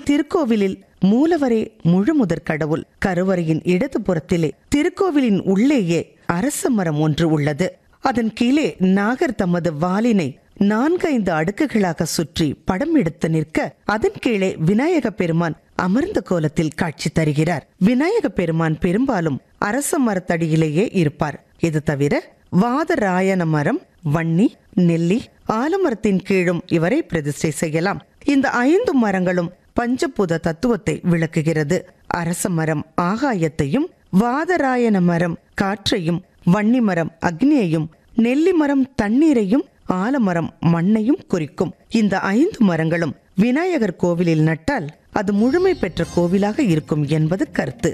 இத்திருக்கோவிலில் மூலவரே முழுமுதற் கடவுள் கருவறையின் இடது புறத்திலே திருக்கோவிலின் உள்ளேயே அரச மரம் ஒன்று உள்ளது அதன் கீழே நாகர் தமது வாளினை நான்கைந்து அடுக்குகளாக சுற்றி படம் எடுத்து நிற்க அதன் கீழே விநாயக பெருமான் அமர்ந்த கோலத்தில் காட்சி தருகிறார் விநாயக பெருமான் பெரும்பாலும் அரச மரத்தடியிலேயே இருப்பார் இது தவிர வாதராயன மரம் வன்னி நெல்லி ஆலமரத்தின் கீழும் இவரை பிரதிஷ்டை செய்யலாம் இந்த ஐந்து மரங்களும் பஞ்சபூத தத்துவத்தை விளக்குகிறது அரச மரம் ஆகாயத்தையும் வாதராயன மரம் காற்றையும் வன்னி மரம் அக்னியையும் நெல்லி மரம் தண்ணீரையும் ஆலமரம் மண்ணையும் குறிக்கும் இந்த ஐந்து மரங்களும் விநாயகர் கோவிலில் நட்டால் அது முழுமை பெற்ற கோவிலாக இருக்கும் என்பது கருத்து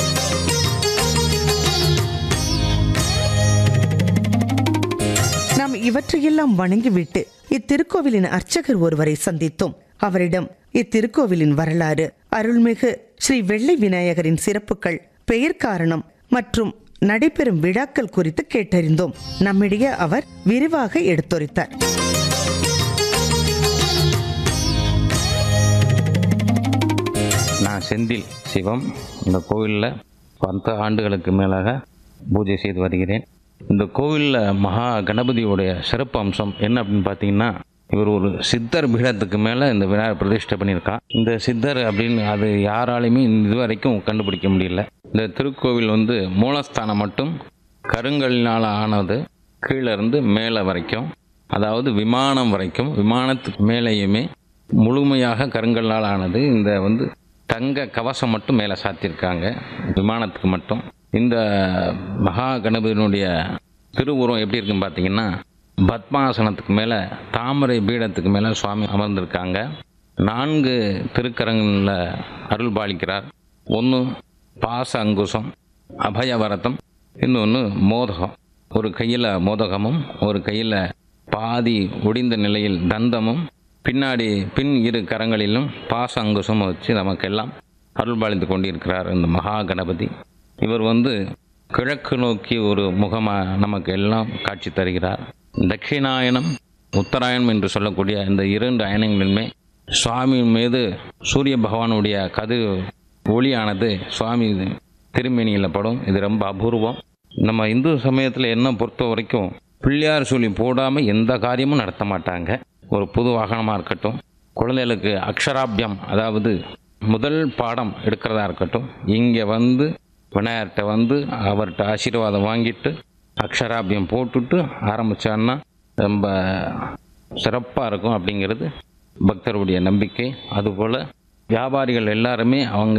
நாம் இவற்றையெல்லாம் வணங்கிவிட்டு இத்திருக்கோவிலின் அர்ச்சகர் ஒருவரை சந்தித்தோம் அவரிடம் இத்திருக்கோவிலின் வரலாறு அருள்மிகு ஸ்ரீ வெள்ளை விநாயகரின் சிறப்புகள் பெயர் காரணம் மற்றும் நடைபெறும் விழாக்கள் குறித்து கேட்டறிந்தோம் நம்மிடையே அவர் விரிவாக எடுத்துரைத்தார் நான் செந்தில் சிவம் இந்த கோவிலில் பத்து ஆண்டுகளுக்கு மேலாக பூஜை செய்து வருகிறேன் இந்த கோவிலில் மகா கணபதியுடைய சிறப்பு அம்சம் என்ன அப்படின்னு பார்த்தீங்கன்னா இவர் ஒரு சித்தர் பீடத்துக்கு மேலே இந்த விநாயகர் பிரதிஷ்டை பண்ணியிருக்கான் இந்த சித்தர் அப்படின்னு அது யாராலையுமே இதுவரைக்கும் கண்டுபிடிக்க முடியல இந்த திருக்கோவில் வந்து மூலஸ்தானம் மட்டும் கருங்கல்லினால் ஆனது கீழே இருந்து மேலே வரைக்கும் அதாவது விமானம் வரைக்கும் விமானத்துக்கு மேலேயுமே முழுமையாக கருங்கல்லால் ஆனது இந்த வந்து தங்க கவசம் மட்டும் மேலே சாத்தியிருக்காங்க விமானத்துக்கு மட்டும் இந்த மகா கணபதியினுடைய திருவுருவம் எப்படி இருக்குன்னு பார்த்தீங்கன்னா பத்மாசனத்துக்கு மேலே தாமரை பீடத்துக்கு மேலே சுவாமி அமர்ந்திருக்காங்க நான்கு திருக்கரங்களில் அருள் பாலிக்கிறார் ஒன்று பாச அங்குசம் அபயவரதம் இன்னொன்று மோதகம் ஒரு கையில் மோதகமும் ஒரு கையில் பாதி ஒடிந்த நிலையில் தந்தமும் பின்னாடி பின் இரு கரங்களிலும் பாச அங்குசமும் வச்சு நமக்கெல்லாம் அருள்பாலித்து கொண்டிருக்கிறார் இந்த மகா கணபதி இவர் வந்து கிழக்கு நோக்கி ஒரு முகமாக நமக்கு எல்லாம் காட்சி தருகிறார் தட்சிணாயனம் உத்தராயணம் என்று சொல்லக்கூடிய இந்த இரண்டு அயனங்களிலுமே சுவாமி மீது சூரிய பகவானுடைய கதிர் ஒளியானது சுவாமி திருமேனியில் படும் இது ரொம்ப அபூர்வம் நம்ம இந்து சமயத்தில் என்ன பொறுத்த வரைக்கும் பிள்ளையார் சொல்லி போடாமல் எந்த காரியமும் நடத்த மாட்டாங்க ஒரு புது வாகனமாக இருக்கட்டும் குழந்தைகளுக்கு அக்ஷராபியம் அதாவது முதல் பாடம் எடுக்கிறதா இருக்கட்டும் இங்கே வந்து விநாயகர்கிட்ட வந்து அவர்கிட்ட ஆசீர்வாதம் வாங்கிட்டு அக்ஷராபியம் போட்டுட்டு ஆரம்பித்தான்னா ரொம்ப சிறப்பாக இருக்கும் அப்படிங்கிறது பக்தருடைய நம்பிக்கை அதுபோல் வியாபாரிகள் எல்லாருமே அவங்க